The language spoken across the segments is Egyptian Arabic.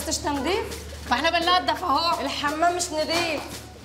خلصتش تنظيف ما احنا بننضف اهو الحمام مش نظيف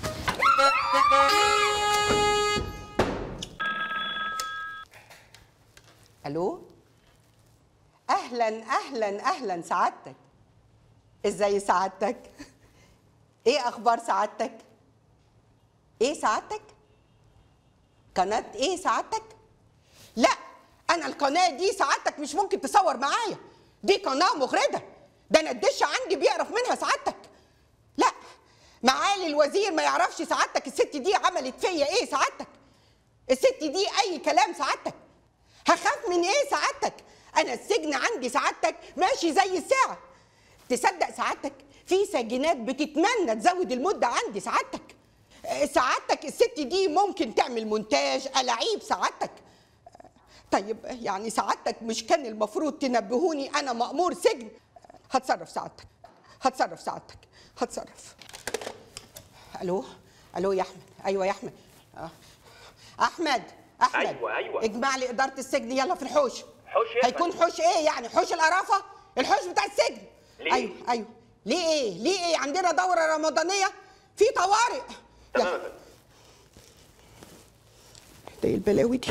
الو اهلا اهلا اهلا سعادتك ازاي سعادتك ايه اخبار سعادتك ايه سعادتك قناه ايه سعادتك لا انا القناه دي سعادتك مش ممكن تصور معايا دي قناه مغرضه ده انا الدش عندي بيقرف منها سعادتك لا معالي الوزير ما يعرفش سعادتك الست دي عملت فيا ايه سعادتك الست دي اي كلام سعادتك هخاف من ايه سعادتك انا السجن عندي سعادتك ماشي زي الساعه تصدق سعادتك في سجينات بتتمنى تزود المده عندي سعادتك آه، سعادتك الست دي ممكن تعمل مونتاج ألاعيب سعادتك آه، طيب يعني سعادتك مش كان المفروض تنبهوني انا مأمور سجن آه، هتصرف سعادتك هتصرف سعادتك هتصرف الو الو يا احمد ايوه يا احمد آه. احمد احمد أيوة، أيوة. اجمع لي اداره السجن يلا في الحوش حوش إيه يا هيكون فندم؟ حوش ايه يعني حوش القرافه الحوش بتاع السجن ليه؟ ايوه ايوه ليه ايه ليه ايه عندنا دوره رمضانيه في طوارئ تمام يلا. يا فندم ده إيه البلاوي دي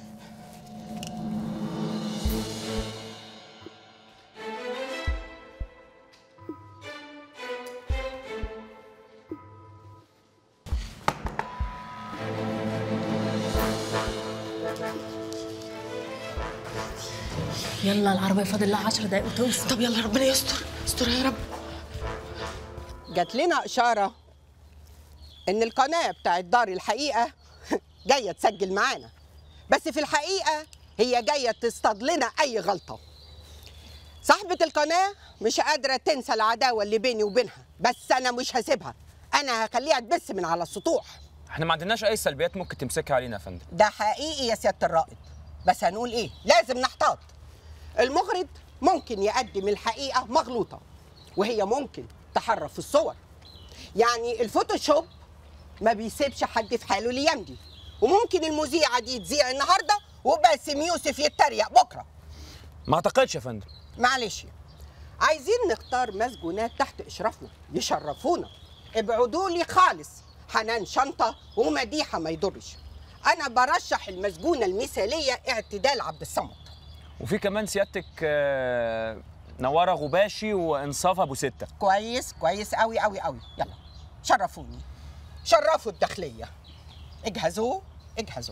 يلا العربيه فاضل لها 10 دقايق وتوصل طب يلا ربنا يستر استر يا رب جات لنا اشاره ان القناه بتاعت دار الحقيقه جايه تسجل معانا بس في الحقيقه هي جايه تصطاد لنا اي غلطه صاحبه القناه مش قادره تنسى العداوه اللي بيني وبينها بس انا مش هسيبها انا هخليها تبث من على السطوح احنا ما عندناش اي سلبيات ممكن تمسكها علينا يا فندم ده حقيقي يا سياده الرائد بس هنقول ايه لازم نحتاط المغرض ممكن يقدم الحقيقه مغلوطه وهي ممكن تحرف الصور يعني الفوتوشوب ما بيسيبش حد في حاله الايام دي وممكن المذيعه دي تذيع النهارده وباسم يوسف يتريق بكره ما اعتقدش يا فندم معلش عايزين نختار مسجونات تحت اشرافنا يشرفونا ابعدوا لي خالص حنان شنطه ومديحه ما يضرش انا برشح المسجونه المثاليه اعتدال عبد الصمد وفي كمان سيادتك آه، نواره غباشي وانصاف ابو سته كويس كويس قوي قوي قوي يلا شرفوني شرفوا الداخليه اجهزوا اجهزوا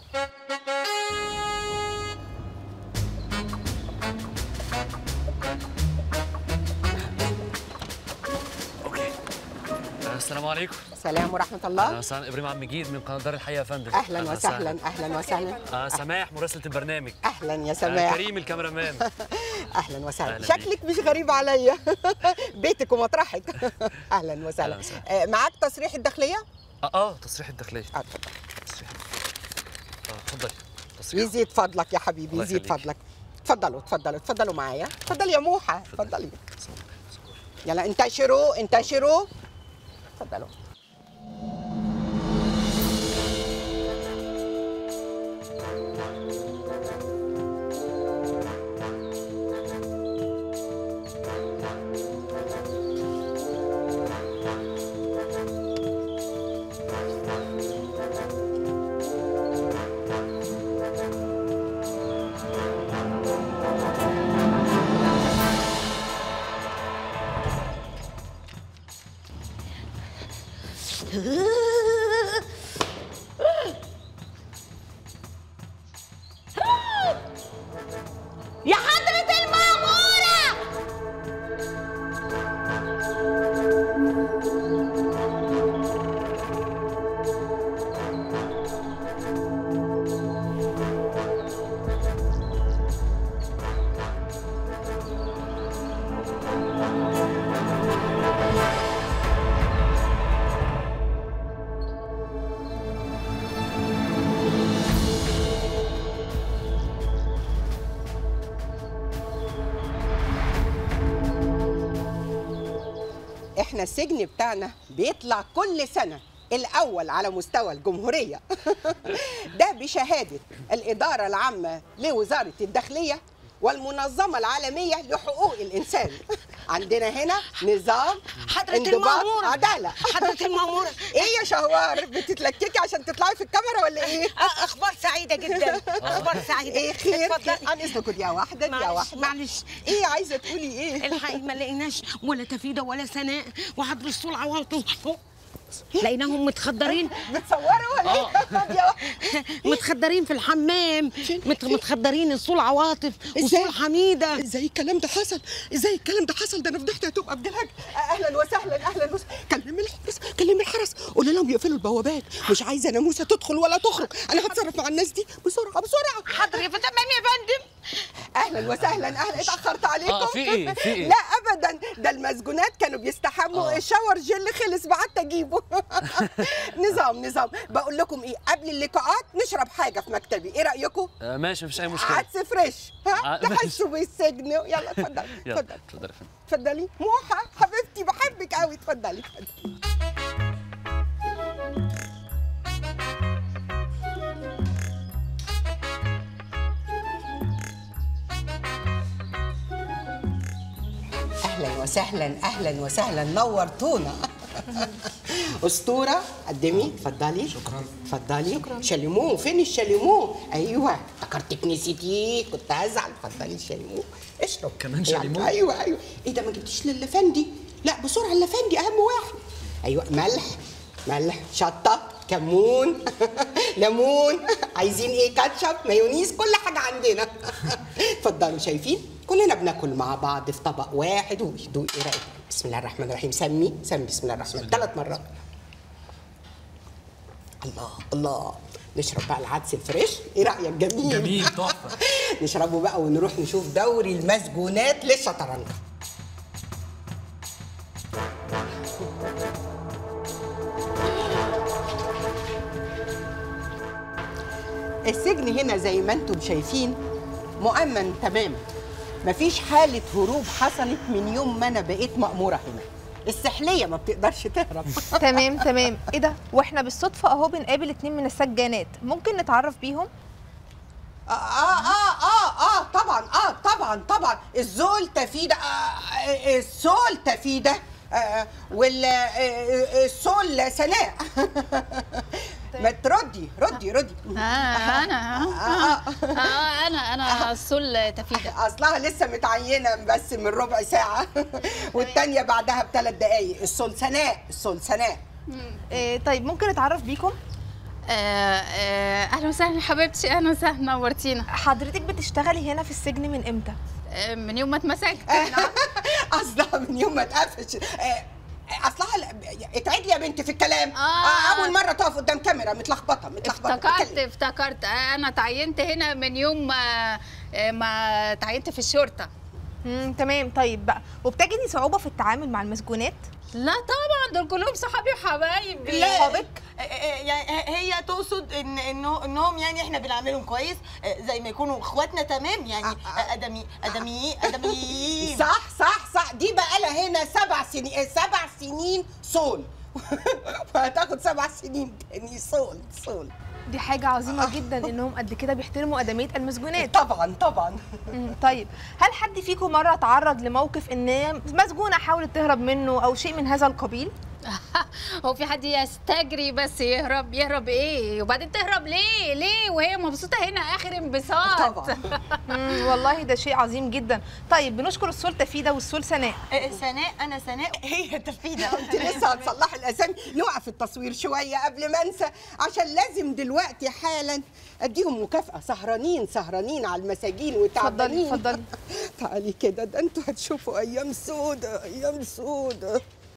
السلام عليكم السلام ورحمه انا الله سان ابراهيم عبد المجيد من قناه دار الحياه يا فندم اهلا وسهلا اهلا وسهلا آه سماح مراسله البرنامج اهلا يا آه سماح كريم الكاميرامان اهلا وسهلا أهلا شكلك مش غريب عليا بيتك ومطرحك اهلا وسهلا أهلا وسهلا. آه، معاك تصريح الداخليه اه, آه تصريح الداخليه آه، اتفضل. تصريح اه اتفضلي تصريح يزيد فضلك يا حبيبي الله يزيد يخليك. فضلك اتفضلوا اتفضلوا اتفضلوا معايا اتفضلي يا موحه اتفضلي يلا انتشروا انتشروا اتفضلوا يا حضره الماموره احنا السجن بتاعنا بيطلع كل سنه الاول على مستوى الجمهوريه ده بشهاده الاداره العامه لوزاره الداخليه والمنظمة العالمية لحقوق الإنسان عندنا هنا نظام حضرة انضباط المأمورة. عدالة حضرة المأمورة ايه يا شهوار بتتلككي عشان تطلعي في الكاميرا ولا ايه؟ آه، اخبار سعيده جدا اخبار سعيده ايه خير؟ اتفضلي عن اذنك يا واحدة يا معلش واحدة معلش ايه عايزة تقولي ايه؟ الحقيقة ما لقيناش ولا تفيدة ولا سناء وحضر الصول عواطف لقيناهم متخدرين بتصوروا ولا ايه؟ طب يا واحدة متخدرين في الحمام مت- متخدرين الصول عواطف إزاي؟ وصول حميده ازاي الكلام ده حصل؟ ازاي الكلام ده حصل؟ ده انا فضحت هتبقى عبد الهادي اهلا وسهلا اهلا وسهلا كلمي الحرس كلمي الحرس قولي لهم يقفلوا البوابات مش عايزه ناموسه تدخل ولا تخرج انا هتصرف مع الناس دي بسرعه بسرعه حاضر يا فتى تمام يا فندم اهلا وسهلا اهلا اتاخرت عليكم آه، في إيه؟ في إيه؟ لا ابدا ده المسجونات كانوا بيستحموا آه. الشاور جل خلص بعت اجيبه نظام نظام بقول لكم ايه قبل اللقاءات نشرب حاجه في مكتبي ايه رايكم آه ماشي مفيش اي مشكله عدس فريش ها ع- تحسوا بالسجن يلا اتفضلي يلا اتفضلي اتفضل يا فندم اتفضلي موحة حبيبتي بحبك قوي اتفضلي اتفضلي اهلا وسهلا اهلا وسهلا نورتونا اسطوره قدمي اتفضلي شكرا اتفضلي شكرا شاليمو فين الشاليمو ايوه افتكرتك نسيتيه كنت هزعل اتفضلي الشاليمو اشرب كمان يعني شاليمو؟ ايوه ايوه ايه ده ما جبتيش للافندي لا بسرعه اللافندي اهم واحد ايوه ملح ملح شطه كمون ليمون عايزين ايه كاتشب مايونيز كل حاجه عندنا اتفضلوا شايفين كلنا بناكل مع بعض في طبق واحد وبيدوق ايه رايك بسم الله الرحمن الرحيم سمي سمي بسم الله الرحمن ثلاث مرات الله الله نشرب بقى العدس الفريش ايه رايك جميل جميل تحفه نشربه بقى ونروح نشوف دوري المسجونات للشطرنج السجن هنا زي ما انتم شايفين مؤمن تماما مفيش حالة هروب حصلت من يوم ما انا بقيت مأمورة هنا السحلية ما بتقدرش تهرب تمام تمام ايه ده واحنا بالصدفه اهو بنقابل اتنين من السجانات ممكن نتعرف بيهم اه اه اه اه, آه طبعا اه طبعا طبعا الزول تفيدة آه السول تفيدة آه والسول سناء ما تردي ردي ردي آه انا آه، آه. آه انا انا السل تفيده اصلها لسه متعينه بس من ربع ساعه والتانيه بعدها بثلاث دقايق السول سناء السول سناء إيه طيب ممكن نتعرف بيكم آه آه اهلا وسهلا حبيبتي اهلا وسهلا نورتينا حضرتك بتشتغلي هنا في السجن من امتى آه من يوم ما اتمسكت اصلها من يوم ما اتقفش آه، اصلها لا- اتعدي يا بنتي في الكلام آه. اول مره تقف قدام كاميرا متلخبطه متلخبطه افتكرت اتكلم. افتكرت آه انا تعينت هنا من يوم ما آه، ما تعينت في الشرطه امم تمام طيب بقى وبتجدي صعوبه في التعامل مع المسجونات لا طبعا دول كلهم صحابي وحبايبي صحابك يعني هي تقصد ان انه انهم يعني احنا بنعملهم كويس آه، زي ما يكونوا اخواتنا تمام يعني آه، ادمي ادمي ادميين صح صح صح دي بقى لها هنا سبع سنين سبع سنين صول وهتاخد سبع سنين تاني صول صول دي حاجه عظيمه جدا انهم قد كده بيحترموا ادميه المسجونات طبعا طبعا مم، طيب هل حد فيكم مره تعرض لموقف ان مسجونه حاولت تهرب منه او شيء من هذا القبيل هو في حد يستجري بس يهرب يهرب ايه وبعدين تهرب ليه ليه وهي مبسوطه هنا اخر انبساط طبعا مم، والله ده شيء عظيم جدا طيب بنشكر السول تفيده والسول سناء آه، سناء انا سناء هي تفيده انت لسه هتصلحي الاسامي نوقف التصوير شويه قبل ما انسى عشان لازم دلوقتي حالا اديهم مكافاه سهرانين سهرانين على المساجين وتعبانين اتفضلي اتفضلي تعالي كده ده انتوا هتشوفوا ايام سودة ايام سودة